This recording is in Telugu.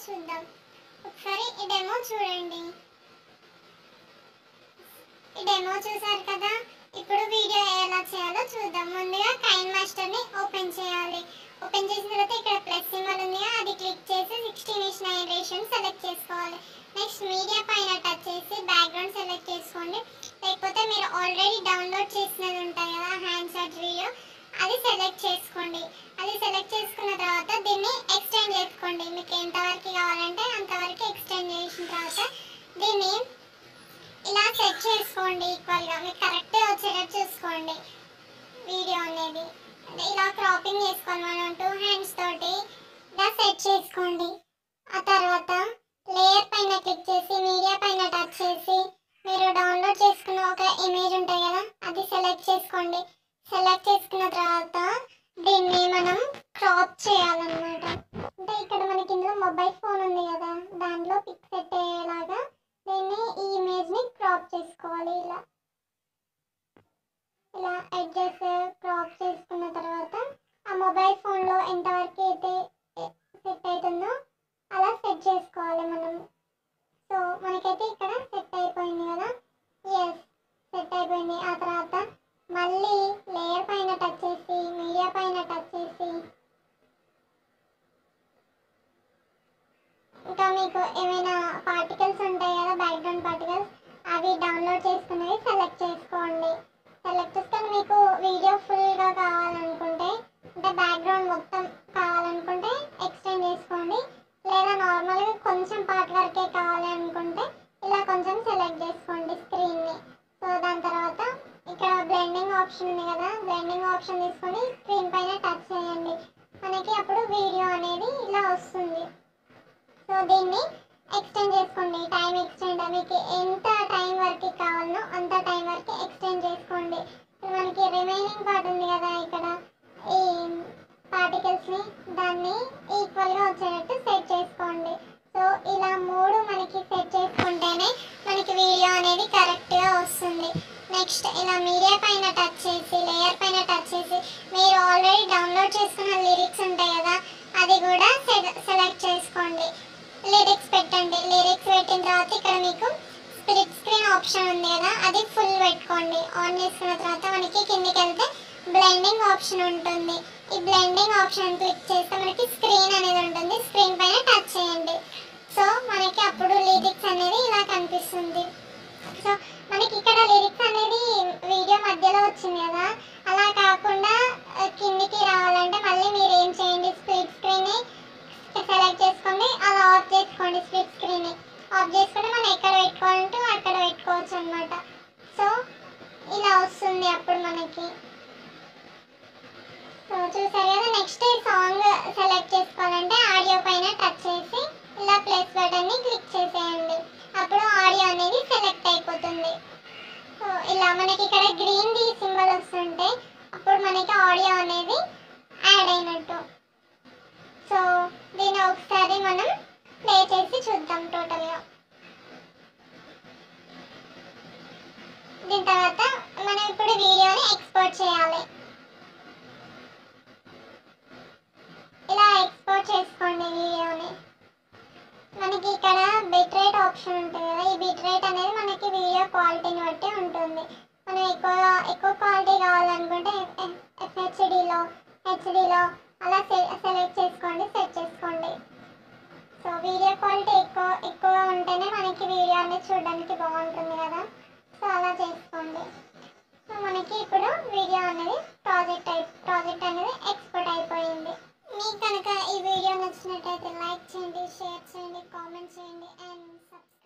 చూద్దాం ఒకసారి ఈ డెమో చూడండి ఈ డెమో చూసారు కదా ఇప్పుడు వీడియో ఎలా చేయాలో చూద్దాం ముందుగా కైన్ మాస్టర్ ని ఓపెన్ చేయాలి ఓపెన్ చేసిన తర్వాత ఇక్కడ ప్లస్ సింబల్ ఉంది కదా, అది క్లిక్ చేసి సిక్స్టీన్ ఇస్ నైన్ రేషన్ సెలెక్ట్ చేసుకోవాలి నెక్స్ట్ మీడియా పైన టచ్ చేసి బ్యాక్గ్రౌండ్ సెలెక్ట్ చేసుకోండి లేకపోతే మీరు ఆల్రెడీ డౌన్లోడ్ చేసినది ఉంటాయి కదా హ్యాండ్సెట్ వీడియో అది సెలెక్ట్ చేసుకోండి అది సెలెక్ట్ చేసుకున్న తర్వాత దీన్ని ఎక్స్టెండ్ చేసుకోండి మీకు ఎంతవరకు కావాలంటే అంతవరకు ఎక్స్టెండ్ చేసిన తర్వాత దీన్ని ఇలా సెట్ చేసుకోండి ఈక్వల్గా మీకు కరెక్ట్ వచ్చేటట్టు చూసుకోండి వీడియో అనేది అంటే ఇలా క్రాపింగ్ చేసుకోవాలి మనం టూ హ్యాండ్స్ తోటి ఇలా సెట్ చేసుకోండి ఆ తర్వాత లేయర్ పైన క్లిక్ చేసి మీడియా పైన టచ్ చేసి మీరు డౌన్లోడ్ చేసుకున్న ఒక ఇమేజ్ ఉంటుంది కదా అది సెలెక్ట్ చేసుకోండి సెలెక్ట్ చేసుకున్న తర్వాత దీన్ని మనం క్రాప్ చేయాలన్నమాట అంటే ఇక్కడ మనకి ఇందులో మొబైల్ ఫోన్ ఉంది కదా దాంట్లో పిక్ సెట్ అయ్యేలాగా దీన్ని ఈ ఇమేజ్ ని క్రాప్ చేసుకోవాలి ఇలా ఇలా ఎడ్జెస్ క్రాప్ చేసుకున్న తర్వాత ఆ మొబైల్ ఫోన్ లో ఎంతవరకు అయితే సెట్ అవుతుందో అలా సెట్ చేసుకోవాలి మనం సో మనకైతే ఇక్కడ సెట్ అయిపోయింది కదా ఎస్ సెట్ అయిపోయింది ఆ తర్వాత మళ్ళీ లేయర్ పైన టచ్ చేసి మీడియా పైన టచ్ చేసి ఇంకా మీకు ఏమైనా పార్టికల్స్ ఉంటాయి కదా బ్యాక్గ్రౌండ్ పార్టికల్స్ అవి డౌన్లోడ్ చేసుకునేవి సెలెక్ట్ చేసుకోండి సెలెక్ట్ చేసుకొని మీకు వీడియో ఫుల్గా కావాలనుకుంటే అంటే బ్యాక్గ్రౌండ్ మొత్తం కావాలనుకుంటే ఎక్స్టెండ్ చేసుకోండి లేదా నార్మల్గా కొంచెం పార్ట్ వరకే కావాలి అనుకుంటే ఇలా కొంచెం సెలెక్ట్ చేసుకోండి స్క్రీన్ని సో దాని తర్వాత ఇక్కడ బ్లెండింగ్ ఆప్షన్ ఉంది కదా బ్లెండింగ్ ఆప్షన్ తీసుకొని స్క్రీన్ పైన టచ్ చేయండి మనకి అప్పుడు వీడియో అనేది ఇలా వస్తుంది సో దీన్ని ఎక్స్టెండ్ చేసుకోండి టైం ఎక్స్టెండ్ మీకు ఎంత టైం వరకు కావాలనో అంత టైం వరకు ఎక్స్టెండ్ చేసుకోండి ఇప్పుడు మనకి రిమైనింగ్ పార్ట్ ఉంది కదా ఇక్కడ ఈ పార్టికల్స్ ని దాన్ని ఈక్వల్ గా వచ్చేటట్టు సెట్ చేసుకోండి సో ఇలా మూడు మనకి సెట్ చేసుకుంటేనే మనకి వీడియో అనేది కరెక్ట్ గా వస్తుంది నెక్స్ట్ ఇలా మీడియా పైన టచ్ చేసి లేయర్ పైన టచ్ చేసి మీరు ఆల్రెడీ డౌన్లోడ్ చేసుకున్న లిరిక్స్ ఉంటాయి కదా అది కూడా సెలెక్ట్ చేసుకోండి లిరిక్స్ పెట్టండి లిరిక్స్ పెట్టిన తర్వాత ఇక్కడ మీకు స్ప్లిట్ స్క్రీన్ ఆప్షన్ ఉంది కదా అది ఫుల్ పెట్టుకోండి ఆన్ చేసుకున్న తర్వాత మనకి కిందికి వెళ్తే బ్లెండింగ్ ఆప్షన్ ఉంటుంది ఈ బ్లెండింగ్ ఆప్షన్ క్లిక్ చేస్తే మనకి స్క్రీన్ అనేది ఉంటుంది స్క్రీన్ పైన టచ్ చేయండి సో మనకి అప్పుడు లిరిక్స్ అనేది ఇలా కనిపిస్తుంది సో మనకి ఇక్కడ లిరిక్స్ అనేది వీడియో మధ్యలో వచ్చింది కదా అలా కాకుండా ఆ, కిందికి రావాలంటే మళ్ళీ మీరు ఏం చేయండి స్ప్లిట్ స్క్రీన్ సెలెక్ట్ చేసుకోండి అలా ఆఫ్ చేసుకోండి స్ప్లిట్ స్క్రీన్ ఆఫ్ చేసుకుంటే మనం ఎక్కడ పెట్టుకోవాలంటే అక్కడ పెట్టుకోవచ్చు అనమాట సో ఇలా వస్తుంది అప్పుడు మనకి సో చూసారు కదా నెక్స్ట్ సాంగ్ సెలెక్ట్ చేసుకోవాలంటే ఆడియో పైన టచ్ చేసి ఇలా ప్లస్ బటన్ ని క్లిక్ చేసేయండి అప్పుడు ఆడియో అనేది సెలెక్ట్ అయిపోతుంది సో ఇలా మనకి ఇక్కడ గ్రీన్ ది సింబల్ వస్తుంటే అప్పుడు మనకి ఆడియో అనేది యాడ్ అయినట్టు సో దీన్ని ఒకసారి మనం ప్లే చేసి చూద్దాం టోటల్గా దీని తర్వాత మనం ఇప్పుడు వీడియోని ఎక్స్పోర్ట్ చేయాలి ఇలా ఎక్స్పోర్ట్ చేసుకోండి వీడియోని మనకి ఇక్కడ బిట్ రేట్ ఆప్షన్ ఉంటుంది కదా ఈ బిట్ రేట్ అనేది మనకి వీడియో క్వాలిటీని బట్టి ఉంటుంది మనం ఎక్కువ ఎక్కువ క్వాలిటీ కావాలనుకుంటే ఎఫ్హెచ్డిలో హెచ్డిలో అలా సెలెక్ట్ చేసుకోండి సెట్ చేసుకోండి సో వీడియో క్వాలిటీ ఎక్కువ ఎక్కువ ఉంటేనే మనకి వీడియో అనేది చూడడానికి బాగుంటుంది కదా సో అలా చేసుకోండి సో మనకి ఇప్పుడు వీడియో అనేది ప్రాజెక్ట్ అయి ప్రాజెక్ట్ అనేది ఎక్స్పోర్ట్ అయిపోయింది మీకు కనుక ఈ వీడియో నచ్చినట్టయితే లైక్ చేయండి షేర్ చేయండి కామెంట్ చేయండి అండ్ సబ్స్క్రైబ్